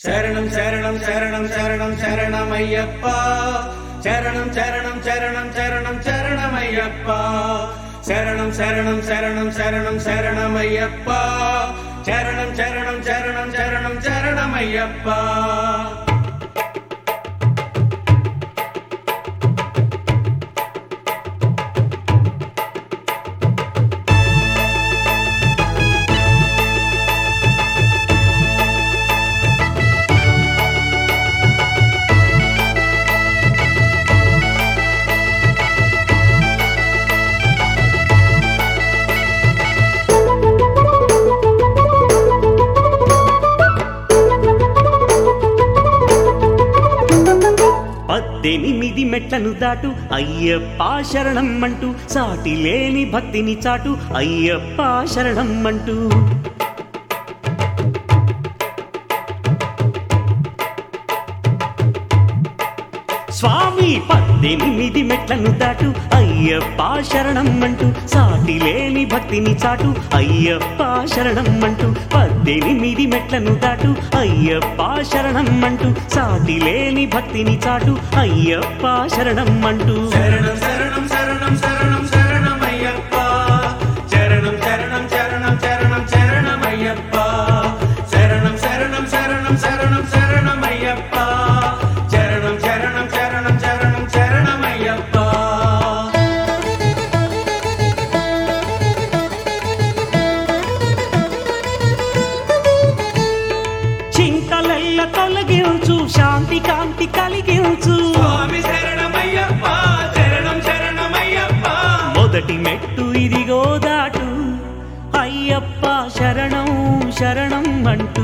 శరణం శరణం శరణం శరణం శరణమయ్యప్ప శరణం శరణం శరణం శరణం శరణమయ్యప్ప శరణం శరణం శరణం శరణం శరణమయ్యప్ప శరణం శరణం శరణం శరణం శరణమయ్యప్ప పద్దెనిమిది మెట్లను దాటు అయ్యప్ప శరణం అంటూ సాటి లేని భక్తిని చాటు అయ్యప్ప శరణం అంటూ స్వామి పద్దెనిమిది మెట్లను దాటు అయ్యప్ప శరణం అంటూ సాటి లేని భక్తిని చాటు అయ్యప్ప శరణం అంటూ పద్దెనిమిది మెట్లను దాటు అయ్యప్ప శరణం అంటూ సాటి లేని భక్తిని చాటు అయ్యప్ప శరణం అంటూ శరణం శరణం శరణం శరణం శరణమయ్యప్ప శరణం శరణం శరణం శరణం శరణమయ్యప్ప శరణం శరణం శరణం శరణం శరణమయ్యప్ప శరణం శరణం శరణం శరణం శరణమయ్యప్ప చింతలెల్ల తొలగించు శాంతి కాంతి కలిగించు స్వామి శరణమయ్యప్ప శరణం శరణమయ్యప్ప మొదటి మెట్టు ఇదిగో దాటు అయ్యప్ప శరణం శరణం అంటూ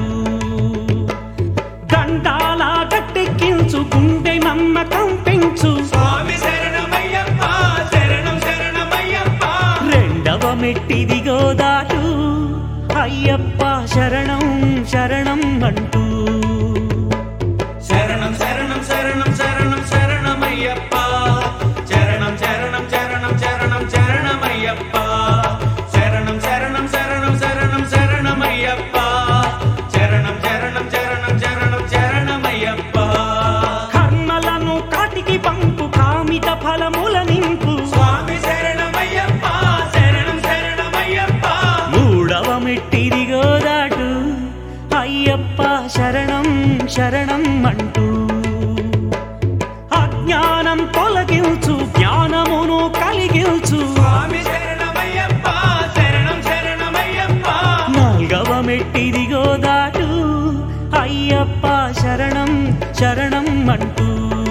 గంటాల గట్టెక్కించు గుండె నమ్మకం పెంచు స్వామి శరణమయ్యప్ప శరణం శరణమయ్యప్ప రెండవ మెట్టిదిగో దాటు అయ్యప్ప శరణం శరణం అంటూ శరణం శరణం శరణం శరణం శరణమయ్యప్ప శరణం శరణం శరణం శరణం శరణమయ్యప్ప శరణం శరణం శరణం శరణం శరణమయ్యప్ప శరణం శరణం శరణం శరణం శరణమయ్యప్ప కర్మలను కాటికి పంపు కామిత ఫలముల నింపు స్వామి శరణమయ్యప్ప శరణం శరణమయ్యప్ప మూడవ మెట్టిదిగో దాటు అయ్యప్ప శరణం శరణం అంటూ అజ్ఞానం తొలగించు జ్ఞానమును కలిగించు స్వామి శరణమయ్యప్ప శరణం శరణమయ్యప్ప నాల్గవ మెట్టిదిగో దాటు అయ్యప్ప శరణం శరణం అంటూ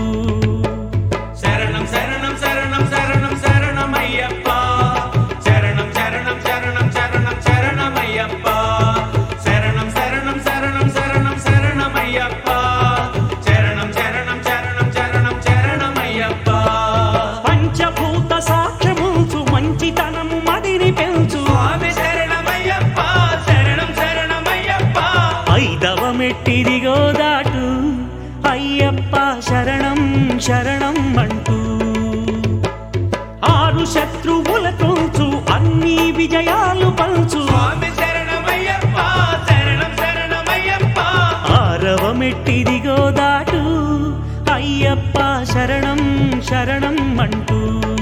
శరణం శరణం శరణం శరణం శరణమయ్యప్ప శరణం శరణం శరణం శరణం శరణమయ్యప్ప శరణం శరణం శరణం శరణం శరణమయ్యప్ప శరణం శరణం శరణం శరణం శరణమయ్యప్ప పంచభూత సాక్ష్యముంచు మంచితనము మదిని పెంచు స్వామి శరణమయ్యప్ప శరణం శరణమయ్యప్ప ఐదవ మెట్టిదిగో దాటు అయ్యప్ప శరణం శరణం అంటూ ఆరు శత్రువుల తోచు అన్ని విజయాలు పంచు స్వామి శరణమయ్యప్ప శరణం శరణమయ్యప్ప ఆరవ మెట్టిదిగో దాటు అయ్యప్ప శరణం శరణం అంటూ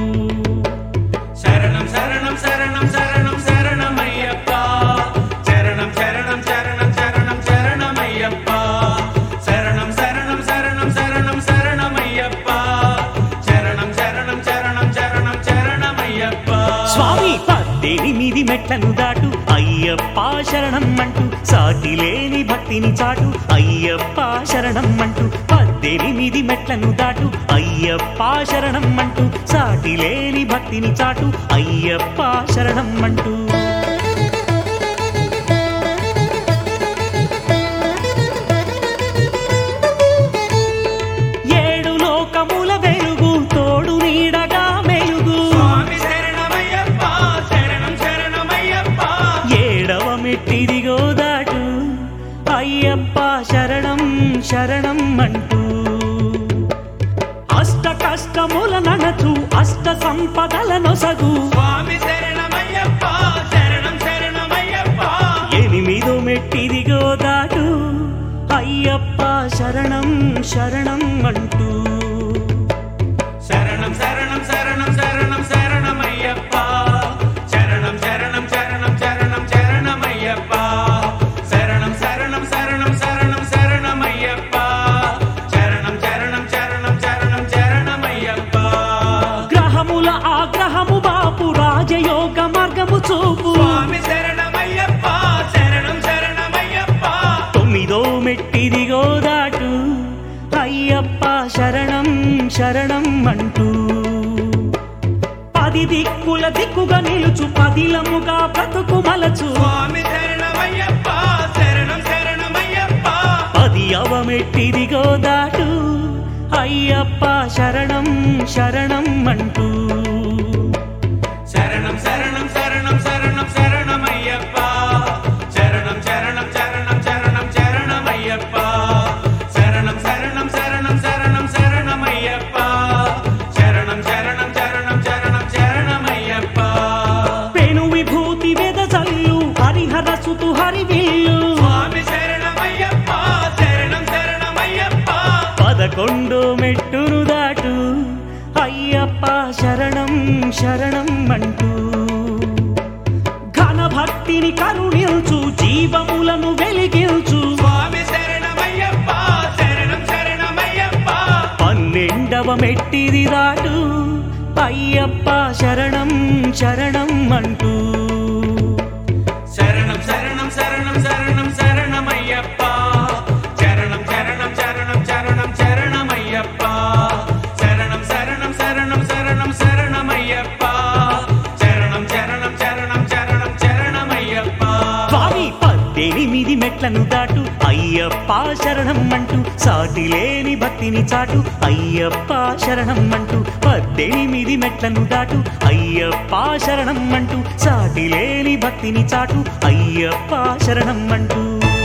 శరణం శరణం శరణం శరణం శరణమయ్యప్ప శరణం శరణం శరణం శరణం శరణమయ్యప్ప శరణం శరణం శరణం శరణం శరణమయ్యప్ప శరణం శరణం శరణం శరణం శరణమయ్యప్ప స్వామి పద్దెనిమిది మెట్లను దాటు అయ్యప్ప శరణం అంటూ సాటి లేని భక్తిని చాటు అయ్యప్ప శరణం అంటూ పద్దెనిమిది మెట్లను దాటు అయ్యప్ప శరణం అంటూ సాటి లేని భక్తిని చాటు అయ్యప్ప శరణం అంటూ ఏడు లోకముల వెలుగు తోడు నీడగా మెలుగు స్వామి శరణమయ్యప్ప శరణం శరణమయ్యప్ప ఏడవ మెట్టిదిగో దాటు అయ్యప్ప శరణం శరణం అంటూ అష్ట కష్టముల నడచు అష్ట సంపదల నొసగు స్వామి శరణమయ్యప్ప శరణం శరణమయ్యప్ప ఎనిమిదో మెట్టిదిగో దాటు అయ్యప్ప శరణం శరణం అంటూ శరణం శరణం శరణం శరణం శరణమయ్యప్ప శరణం శరణం శరణం శరణం శరణమయ్యప్ప శరణం శరణం శరణం శరణం శరణమయ్యప్ప శరణం శరణం శరణం శరణం శరణమయ్యప్ప గ్రహముల ఆగ్రహము బాపు రాజయోగ మార్గము చూపు స్వామి శరణమయ్యప్ప శరణం శరణమయ్యప్ప తొమ్మిదో మెట్టిదిగో దాటు అయ్యప్ప శరణం శరణం అంటూ పది దిక్కుల దిక్కుగా నిలుచు పదిలముగా బ్రతుకు మలచు స్వామి శరణమయ్యప్ప శరణం శరణమయ్యప్ప పది అవమెట్టిదిగో దాటు అయ్యప్ప శరణం శరణం అంటూ శరణం శరణం శరణం శరణం శరణమయ్యప్ప శరణం శరణం శరణం శరణం శరణమయ్యప్ప శరణం శరణం శరణం శరణం శరణమయ్యప్ప శరణం శరణం శరణం శరణం శరణమయ్యప్ప పెను విభూతి వెదజల్లు హరిహర సుతు హరివిల్లు స్వామి శరణమయ్యప్ప శరణం శరణమయ్యప్ప పదకొండో మెట్టును దాటు అయ్యప్ప శరణం శరణం అంటూ ఘన భక్తిని కరుణించు జీవములను వెలిగించు స్వామి శరణమయ్యప్ప శరణం శరణమయ్యప్ప పన్నెండవ మెట్టిది దాటు అయ్యప్ప శరణం శరణం అంటూ శరణం శరణం శరణం శరణం శరణమయ్యప్ప శరణం శరణం శరణం శరణం శరణమయ్యప్ప శరణం శరణం శరణం శరణం శరణమయ్యప్ప శరణం శరణం శరణం శరణం శరణమయ్యప్ప స్వామి పద్దెనిమిది మెట్లను దాటు అయ్యప్ప శరణం అంటూ సాటి లేని భక్తిని చాటు అయ్యప్ప శరణం అంటూ పద్దెనిమిది మెట్లను దాటు అయ్యప్ప శరణం అంటూ సాటి లేని భక్తిని చాటు అయ్యప్ప శరణం అంటూ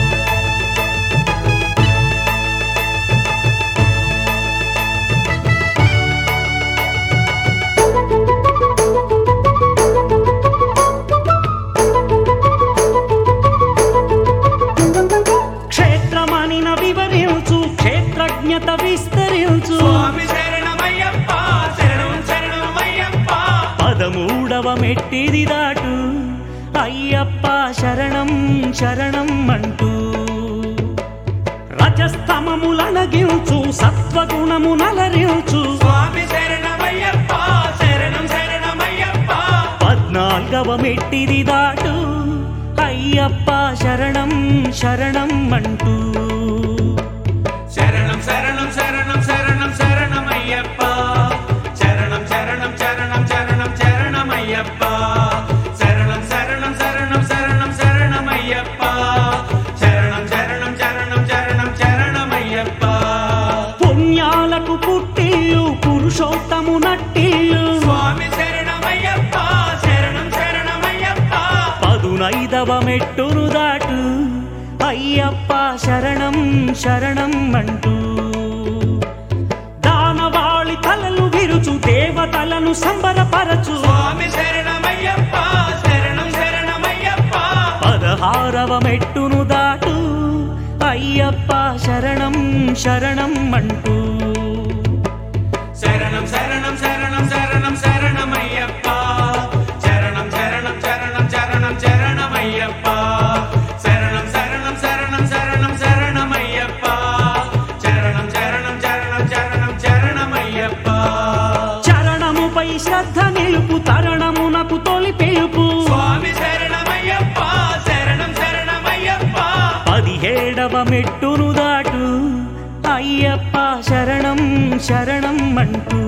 క్షేత్రమనిన వివరించు క్షేత్రజ్ఞత విస్తరించు స్వామి శరణమయ్యప్ప శరణం శరణమయ్యప్ప పదమూడవ మెట్టిది దాటు అయ్యప్ప శరణం శరణం అంటూ రజస్తమములనగించు సత్వగుణము నలరించు స్వామి శరణమయ్యప్ప శరణం శరణమయ్యప్ప పద్నాల్గవ మెట్టిది దాటు అయ్యప్ప శరణం శరణం అంటూ శరణం శరణం శరణం శరణం శరణమయ్యప్ప శరణం శరణం శరణం శరణం శరణమయ్యప్ప శరణం శరణం శరణం శరణం శరణమయ్యప్ప శరణం శరణం శరణం శరణం శరణమయ్యప్ప పుణ్యాలకు పుట్టిల్లు పురుషోత్తము నట్టిల్లు స్వామి శరణమయ్యప్ప శరణం శరణమయ్యప్ప పదునైదవ మెట్టును దాటు అయ్యప్ప శరణం శరణం అంటూ దానవాళి తలలు విరుచు దేవతలను సంబరపరచు స్వామి శరణమయ్యప్ప శరణం శరణమయ్యప్ప పదహారవ మెట్టును దాటు అయ్యప్ప శరణం శరణం అంటూ శరణం శరణం శరణం శరణం శరణమయ్యప్ప శరణం శరణం శరణం శరణం శరణమయ్యప్ప శరణం శరణం శరణం శరణం శరణమయ్యప్ప శరణం శరణం శరణం శరణం శరణమయ్యప్ప చరణముపై శ్రద్ధ నిలుపు తరణమునకు తొలి పిలుపు స్వామి శరణమయ్యప్ప శరణం శరణమయ్యప్ప పదిహేడవ మెట్టును దాటు అయ్యప్ప శరణం శరణం అంటూ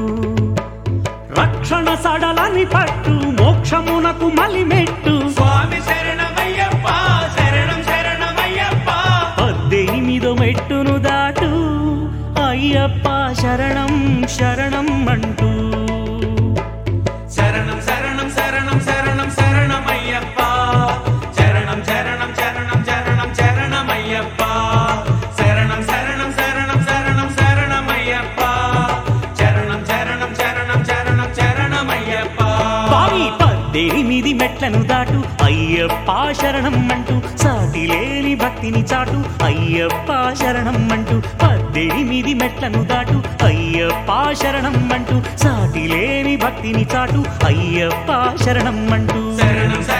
రక్షణ సడలని పట్టు మోక్షమునకు మలిమెట్టు స్వామి శరణమయ్యప్ప శరణం శరణమయ్యప్ప పద్దెనిమిదో మెట్టును దాటు అయ్యప్ప శరణం శరణం అంటూ శరణం శరణం శరణం శరణం శరణమయ్యప్ప శరణం శరణం శరణం శరణం శరణమయ్యప్ప శరణం శరణం శరణం శరణం శరణమయ్యప్ప శరణం శరణం శరణం శరణం శరణమయ్యప్ప బావి పద్దెనిమిది మెట్లను దాటు అయ్యప్ప శరణం అంటూ సాటి సాటి లేని భక్తిని చాటు అయ్యప్ప శరణం అంటూ పద్దెనిమిది మెట్లను దాటు అయ్యప్ప శరణం అంటూ సాటి లేని భక్తిని చాటు అయ్యప్ప శరణం అంటూ శరణం శరణం